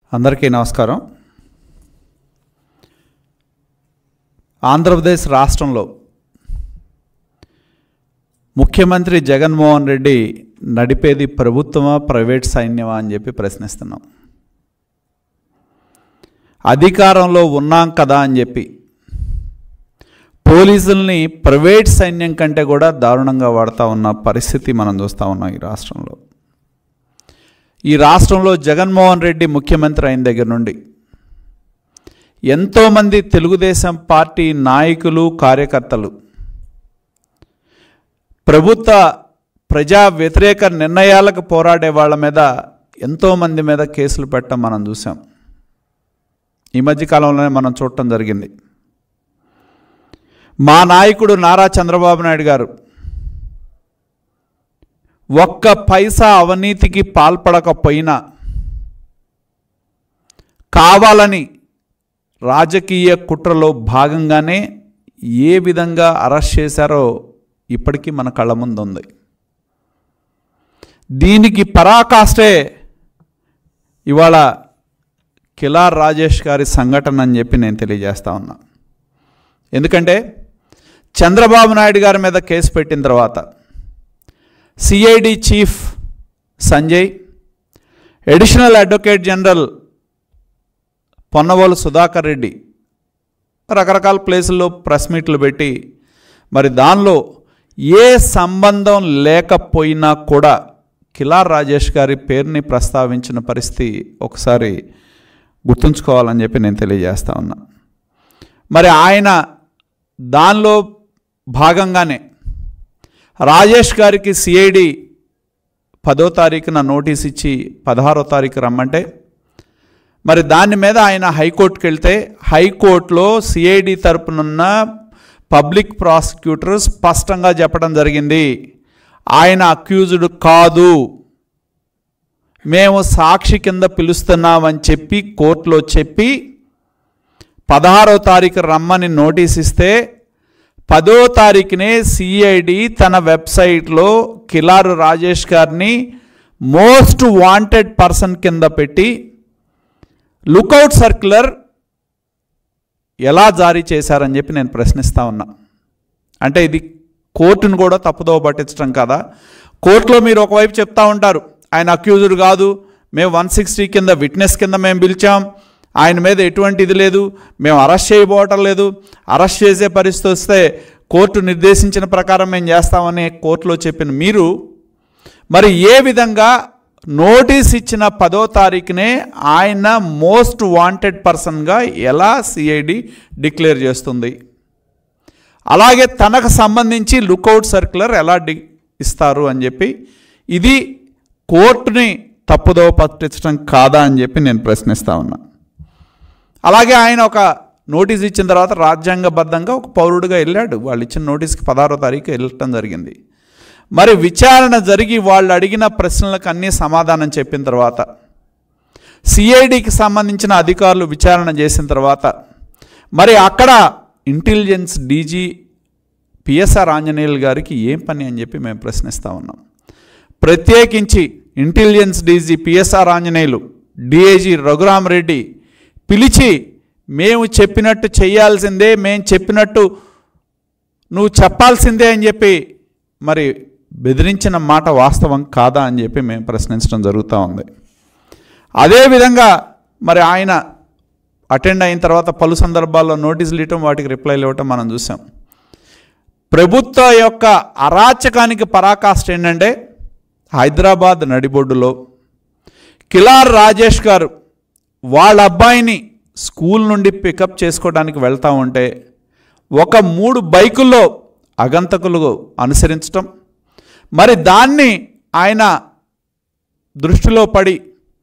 అందరికీ నమస్కారం ఆంధ్రప్రదేశ్ రాష్ట్రంలో ముఖ్యమంత్రి జగన్మోహన్ రెడ్డి నడిపేది ప్రభుత్వమా ప్రైవేట్ సైన్యమా అని చెప్పి ప్రశ్నిస్తున్నాం అధికారంలో ఉన్నాం కదా అని చెప్పి పోలీసుల్ని ప్రైవేట్ సైన్యం కంటే కూడా దారుణంగా వాడుతూ ఉన్న పరిస్థితి మనం చూస్తూ ఉన్నాం ఈ రాష్ట్రంలో ఈ రాష్ట్రంలో జగన్మోహన్ రెడ్డి ముఖ్యమంత్రి అయిన దగ్గర నుండి ఎంతోమంది తెలుగుదేశం పార్టీ నాయకులు కార్యకర్తలు ప్రభుత్వ ప్రజా వ్యతిరేక నిర్ణయాలకు పోరాడే వాళ్ళ మీద ఎంతోమంది మీద కేసులు పెట్టడం మనం చూసాం ఈ మధ్యకాలంలోనే మనం చూడటం జరిగింది మా నాయకుడు నారా చంద్రబాబు నాయుడు గారు ఒక్క పైసా అవినీతికి పాల్పడకపోయినా కావాలని రాజకీయ కుట్రలో భాగంగానే ఏ విధంగా అరెస్ట్ చేశారో ఇప్పటికీ మన కళ్ళ ముందు ఉంది దీనికి పరాకాష్టే ఇవాళ కిలార్ రాజేష్ గారి సంఘటన అని చెప్పి నేను తెలియజేస్తా ఉన్నా ఎందుకంటే చంద్రబాబు నాయుడు గారి మీద కేసు పెట్టిన తర్వాత CID chief Sanjay additional advocate general Ponnavolu Sudhakar Reddy రకరకాల ప్లేసుల్లో ప్రెస్ మీట్లు పెట్టి మరి దానిలో ఏ సంబంధం లేకపోయినా కూడా కిలార్ రాజేష్ గారి పేరుని ప్రస్తావించిన పరిస్థితి ఒకసారి గుర్తుంచుకోవాలని చెప్పి నేను తెలియజేస్తా ఉన్నా మరి ఆయన దానిలో భాగంగానే రాజేష్ గారికి సిఐడి పదో తారీఖున నోటీస్ ఇచ్చి పదహారో తారీఖు రమ్మంటే మరి దాని మీద ఆయన హైకోర్టుకి వెళ్తే హైకోర్టులో సిఐడి తరపునున్న పబ్లిక్ ప్రాసిక్యూటర్ స్పష్టంగా చెప్పడం జరిగింది ఆయన అక్యూజ్డ్ కాదు మేము సాక్షి కింద పిలుస్తున్నామని చెప్పి కోర్టులో చెప్పి పదహారో తారీఖు రమ్మని నోటీస్ ఇస్తే పదో తారీఖునే సిఐడి తన వెబ్సైట్లో కిలారు రాజేష్ గారిని మోస్ట్ వాంటెడ్ పర్సన్ కింద పెట్టి లుకౌట్ సర్క్యులర్ ఎలా జారీ చేశారని చెప్పి నేను ప్రశ్నిస్తా ఉన్నా అంటే ఇది కోర్టును కూడా తప్పుదో పట్టించడం కదా కోర్టులో మీరు ఒకవైపు చెప్తా ఉంటారు ఆయన అక్యూజ్డ్ కాదు మేము వన్ సిక్స్టీ కింద విట్నెస్ కింద మేము పిలిచాం ఆయన మీద ఎటువంటి ఇది లేదు మేము అరెస్ట్ చేయబోవటం లేదు అరెస్ట్ చేసే పరిస్థితి వస్తే కోర్టు నిర్దేశించిన ప్రకారం మేము చేస్తామని కోర్టులో చెప్పిన మీరు మరి ఏ విధంగా నోటీస్ ఇచ్చిన పదో తారీఖునే ఆయన మోస్ట్ వాంటెడ్ పర్సన్గా ఎలా సిఐడి డిక్లేర్ చేస్తుంది అలాగే తనకు సంబంధించి లుకౌట్ సర్క్యులర్ ఎలా డి ఇస్తారు అని చెప్పి ఇది కోర్టుని తప్పుదో పట్టించడం కాదా అని చెప్పి నేను ప్రశ్నిస్తా ఉన్నా అలాగే ఆయన ఒక నోటీస్ ఇచ్చిన తర్వాత రాజ్యాంగబద్ధంగా ఒక పౌరుడిగా వెళ్ళాడు వాళ్ళు ఇచ్చిన నోటీస్కి పదహారో తారీఖు వెళ్ళటం జరిగింది మరి విచారణ జరిగి వాళ్ళు అడిగిన ప్రశ్నలకు అన్నీ సమాధానం చెప్పిన తర్వాత సిఐడికి సంబంధించిన అధికారులు విచారణ చేసిన తర్వాత మరి అక్కడ ఇంటెలిజెన్స్ డీజీ పిఎస్ఆర్ ఆంజనేయులు గారికి ఏం పని అని చెప్పి మేము ప్రశ్నిస్తూ ఉన్నాం ప్రత్యేకించి intelligence DG PSR Anjaneyulu DIG Raghuramareddy పిలిచి మేము చెప్పినట్టు చేయాల్సిందే మేము చెప్పినట్టు నువ్వు చెప్పాల్సిందే అని చెప్పి మరి బెదిరించిన మాట వాస్తవం కాదా అని చెప్పి మేము ప్రశ్నించడం జరుగుతూ ఉంది అదేవిధంగా మరి ఆయన అటెండ్ అయిన తర్వాత పలు సందర్భాల్లో నోటీసులు ఇవ్వటం వాటికి రిప్లైలు ఇవ్వటం మనం చూసాం ప్రభుత్వ యొక్క అరాచకానికి పరాకాష్ట ఏంటంటే హైదరాబాద్ నడిబొడ్డులో కిలార్ రాజేష్ గారు వాళ్ళ అబ్బాయిని స్కూల్ నుండి పికప్ చేసుకోవడానికి వెళ్తూ ఉంటే ఒక మూడు బైకుల్లో అగంతకులు అనుసరించటం మరి దాన్ని ఆయన దృష్టిలో పడి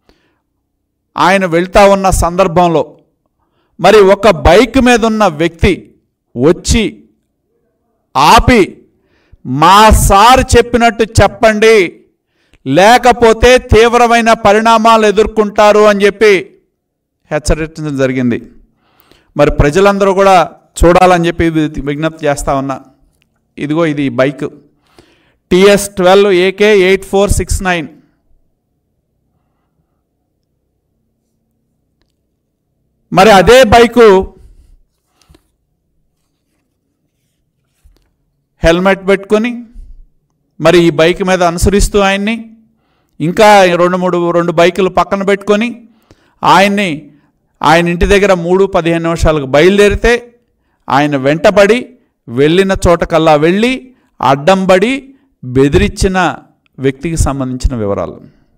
ఆయన వెళ్తా ఉన్న సందర్భంలో మరి ఒక బైక్ మీద ఉన్న వ్యక్తి వచ్చి ఆపి మా సార్ చెప్పినట్టు చెప్పండి లేకపోతే తీవ్రమైన పరిణామాలు ఎదుర్కొంటారు అని చెప్పి హెచ్చరించడం జరిగింది మరి ప్రజలందరూ కూడా చూడాలని చెప్పి విజ్ఞప్తి చేస్తా ఉన్నా ఇదిగో ఇది bike TS twelve AK eight four six nine మరి అదే బైకు హెల్మెట్ పెట్టుకొని మరి ఈ బైక్ మీద అనుసరిస్తూ ఆయన్ని ఇంకా రెండు మూడు రెండు బైకులు పక్కన పెట్టుకొని ఆయన్ని ఆయన ఇంటి దగ్గర మూడు పదిహేను నిమిషాలకు బయలుదేరితే ఆయన వెంటబడి వెళ్ళిన చోటకల్లా వెళ్ళి అడ్డంబడి బెదిరించిన వ్యక్తికి సంబంధించిన వివరాలు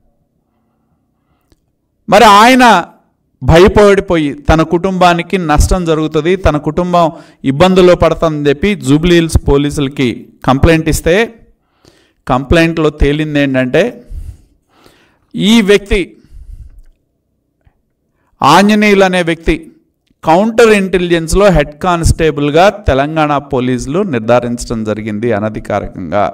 మరి ఆయన భయపడిపోయి తన కుటుంబానికి నష్టం జరుగుతుంది తన కుటుంబం ఇబ్బందుల్లో పడుతుందని చెప్పి జూబ్లీ హిల్స్ పోలీసులకి కంప్లైంట్ ఇస్తే కంప్లైంట్లో తేలింది ఏంటంటే ఈ వ్యక్తి ఆంజనేయులు అనే వ్యక్తి కౌంటర్ ఇంటెలిజెన్స్లో హెడ్ కానిస్టేబుల్గా తెలంగాణ పోలీసులు నిర్ధారించడం జరిగింది అనధికారికంగా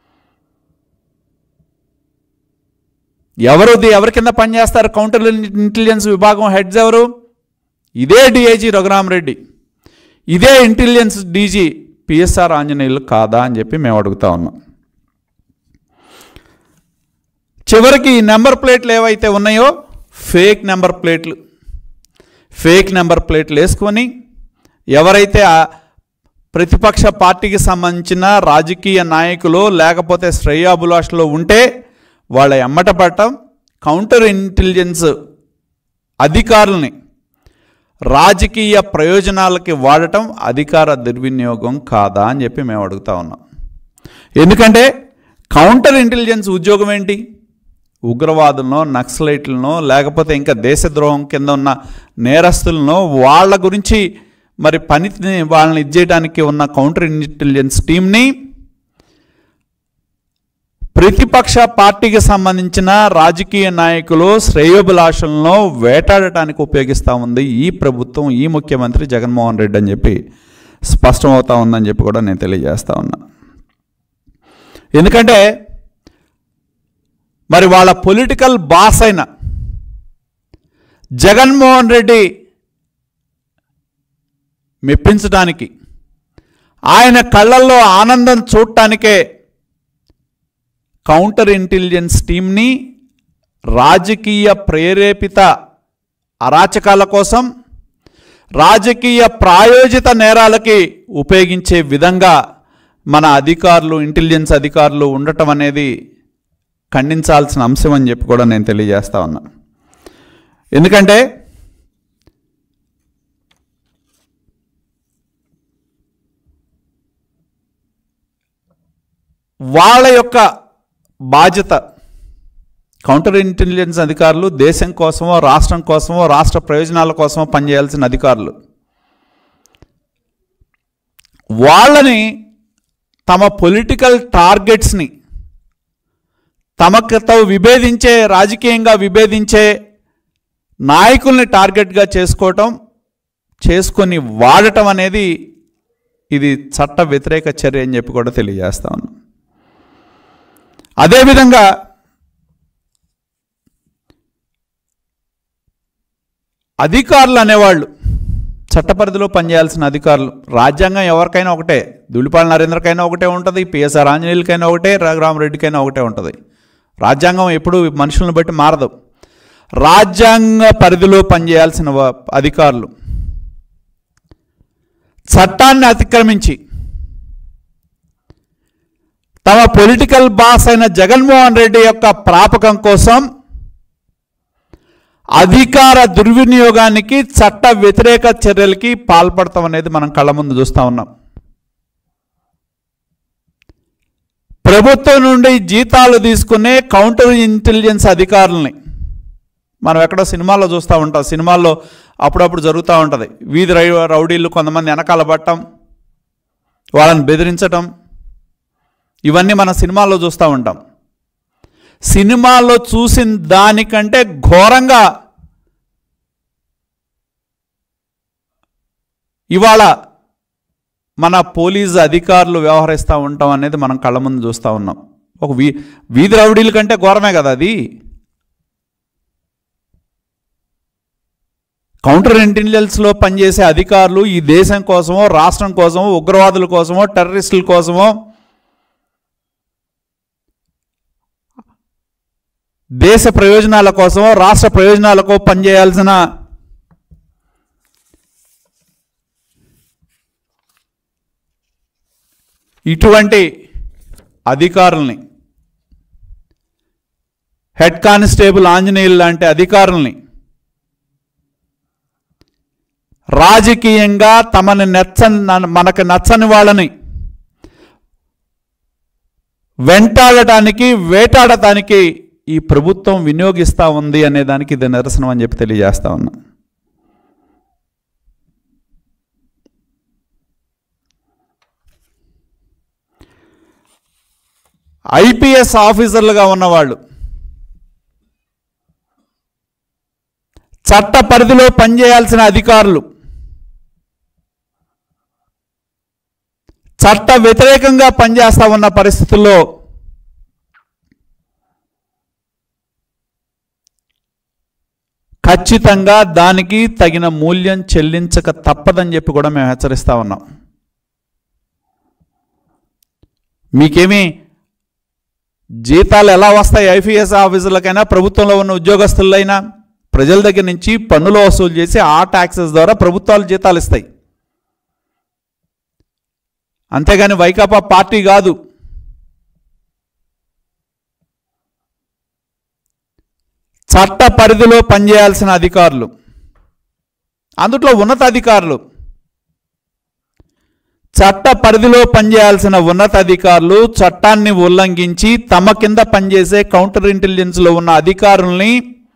ఎవరుది ఎవరి కింద పనిచేస్తారు కౌంటర్ ఇంటెలిజెన్స్ విభాగం హెడ్స్ ఎవరు ఇదే డిఐజీ రఘురామరెడ్డి ఇదే ఇంటెలిజెన్స్ డీజీ పిఎస్ఆర్ ఆంజనేయులు కాదా అని చెప్పి మేము అడుగుతా ఉన్నాం చివరికి ఈ నెంబర్ ప్లేట్లు ఏవైతే ఉన్నాయో ఫేక్ నెంబర్ ప్లేట్లు ఫేక్ నెంబర్ ప్లేట్లు వేసుకొని ఎవరైతే ఆ ప్రతిపక్ష పార్టీకి సంబంధించిన రాజకీయ నాయకులు లేకపోతే శ్రేయాభిలాషలో ఉంటే వాళ్ళ ఎమ్మట పడటం కౌంటర్ ఇంటెలిజెన్స్ అధికారుల్ని రాజకీయ ప్రయోజనాలకి వాడటం అధికార దుర్వినియోగం కాదా అని చెప్పి మేము అడుగుతా ఉన్నాం ఎందుకంటే కౌంటర్ ఇంటెలిజెన్స్ ఉద్యోగం ఏంటి ఉగ్రవాదులను నక్సలైట్లను లేకపోతే ఇంకా దేశద్రోహం కింద ఉన్న నేరస్తులను వాళ్ళ గురించి మరి పనిని వాళ్ళని ఇచ్చేయడానికి ఉన్న కౌంటర్ ఇంటెలిజెన్స్ టీంని ప్రతిపక్ష పార్టీకి సంబంధించిన రాజకీయ నాయకులు శ్రేయోభిలాషలను వేటాడటానికి ఉపయోగిస్తూ ఉంది ఈ ప్రభుత్వం ఈ ముఖ్యమంత్రి జగన్మోహన్ రెడ్డి అని చెప్పి స్పష్టమవుతా ఉందని చెప్పి కూడా నేను తెలియజేస్తా ఉన్నా ఎందుకంటే మరి వాళ్ళ పొలిటికల్ బాస్ అయిన జగన్మోహన్ రెడ్డి మెప్పించడానికి ఆయన కళ్ళల్లో ఆనందం చూడటానికే కౌంటర్ ఇంటెలిజెన్స్ టీంని రాజకీయ ప్రేరేపిత అరాచకాల కోసం రాజకీయ ప్రాయోజిత నేరాలకి ఉపయోగించే విధంగా మన అధికారులు ఇంటెలిజెన్స్ అధికారులు ఉండటం అనేది ఖండించాల్సిన అంశం అని చెప్పి కూడా నేను తెలియజేస్తా ఉన్నా ఎందుకంటే వాళ్ళ యొక్క బాధ్యత కౌంటర్ ఇంటెలిజెన్స్ అధికారులు దేశం కోసమో రాష్ట్రం కోసమో రాష్ట్ర ప్రయోజనాల కోసమో పనిచేయాల్సిన అధికారులు వాళ్ళని తమ పొలిటికల్ టార్గెట్స్ని తమకు తాము విభేదించే రాజకీయంగా విభేదించే నాయకుల్ని టార్గెట్గా చేసుకోవటం చేసుకొని వాడటం అనేది ఇది చట్ట వ్యతిరేక చర్య అని చెప్పి కూడా తెలియజేస్తా ఉన్నాం అదేవిధంగా అధికారులు అనేవాళ్ళు చట్టపరిధిలో పనిచేయాల్సిన అధికారులు రాజ్యాంగం ఎవరికైనా ఒకటే దులిపాల నరేంద్రకైనా ఒకటే ఉంటుంది పిఎస్ఆర్ ఆంజనేయులకైనా ఒకటే రఘురామరెడ్డికైనా ఒకటే ఉంటుంది రాజ్యాంగం ఎప్పుడు మనుషులను బట్టి మారదు రాజ్యాంగ పరిధిలో పనిచేయాల్సిన వా- అధికారులు చట్టాన్ని అతిక్రమించి తమ పొలిటికల్ బాస్ అయిన జగన్మోహన్ రెడ్డి యొక్క ప్రాపకం కోసం అధికార దుర్వినియోగానికి చట్ట వ్యతిరేక చర్యలకి పాల్పడతాం అనేది మనం కళ్ళ ముందు చూస్తూ ఉన్నాం ప్రభుత్వం నుండి జీతాలు తీసుకునే కౌంటర్ ఇంటెలిజెన్స్ అధికారుల్ని మనం ఎక్కడో సినిమాల్లో చూస్తూ ఉంటాం సినిమాల్లో అప్పుడప్పుడు జరుగుతూ ఉంటుంది వీధి రై- రౌడీలు కొంతమంది వెనకాల పట్టడం వాళ్ళని బెదిరించటం ఇవన్నీ మన సినిమాల్లో చూస్తూ ఉంటాం సినిమాల్లో చూసిన దానికంటే ఘోరంగా ఇవాళ మన పోలీస్ అధికారులు వ్యవహరిస్తూ ఉంటాం అనేది మనం కళ్ళ ముందు చూస్తూ ఉన్నాం ఒక వీ వీధి రౌడీల కంటే ఘోరమే కదా అది కౌంటర్ ఇంటెలిజెన్స్లో పనిచేసే అధికారులు ఈ దేశం కోసమో రాష్ట్రం కోసమో ఉగ్రవాదుల కోసమో టెర్రరిస్టుల కోసమో దేశ ప్రయోజనాల కోసమో రాష్ట్ర ప్రయోజనాలకో పనిచేయాల్సిన ఇటువంటి అధికారుల్ని హెడ్ కానిస్టేబుల్ ఆంజనేయులు లాంటి అధికారుల్ని రాజకీయంగా తమని నచ్చని మనకు నచ్చని వాళ్ళని వెంటాడటానికి వేటాడటానికి ఈ ప్రభుత్వం వినియోగిస్తూ ఉంది అనే దానికి ఇది నిరసనం అని చెప్పి తెలియజేస్తా ఉన్నా ఐపీఎస్ ఆఫీసర్లుగా ఉన్నవాళ్ళు చట్ట పరిధిలో పనిచేయాల్సిన అధికారులు చట్ట వ్యతిరేకంగా పనిచేస్తా ఉన్న పరిస్థితుల్లో ఖచ్చితంగా దానికి తగిన మూల్యం చెల్లించక తప్పదని చెప్పి కూడా మేము హెచ్చరిస్తా ఉన్నాం మీకేమీ జీతాలు ఎలా వస్తాయి ఐపీఎస్ ఆఫీసర్లకైనా ప్రభుత్వంలో ఉన్న ఉద్యోగస్తులైనా ప్రజల దగ్గర నుంచి పన్నులు వసూలు చేసి ఆ ట్యాక్సెస్ ద్వారా ప్రభుత్వాలు జీతాలు ఇస్తాయి అంతేగాని వైకాపా పార్టీ కాదు చట్ట పరిధిలో పనిచేయాల్సిన అధికారులు అందుట్లో ఉన్నతాధికారులు చట్ట పరిధిలో పనిచేయాల్సిన ఉన్నతాధికారులు చట్టాన్ని ఉల్లంఘించి తమ కింద పనిచేసే కౌంటర్ ఇంటెలిజెన్స్లో ఉన్న అధికారుల్ని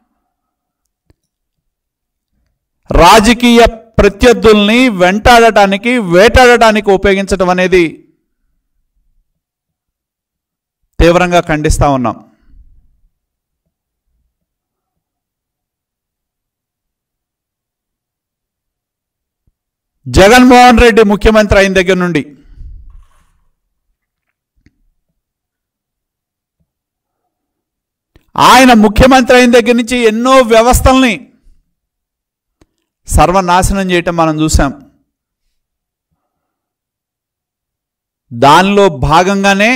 రాజకీయ ప్రత్యర్థుల్ని వెంటాడటానికి వేటాడటానికి ఉపయోగించడం అనేది తీవ్రంగా ఖండిస్తా ఉన్నాం జగన్మోహన్ రెడ్డి ముఖ్యమంత్రి అయిన దగ్గర నుండి ఆయన ముఖ్యమంత్రి అయిన దగ్గర నుంచి ఎన్నో వ్యవస్థల్ని సర్వనాశనం చేయటం మనం చూసాం దానిలో భాగంగానే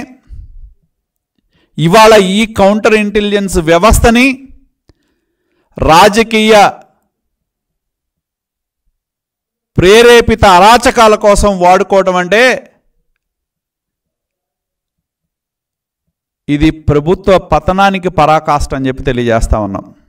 ఇవాళ ఈ కౌంటర్ ఇంటెలిజెన్స్ వ్యవస్థని రాజకీయ ప్రేరేపిత అరాచకాల కోసం వాడుకోవడం అంటే ఇది ప్రభుత్వ పతనానికి పరాకాష్ట అని చెప్పి తెలియజేస్తా ఉన్నాం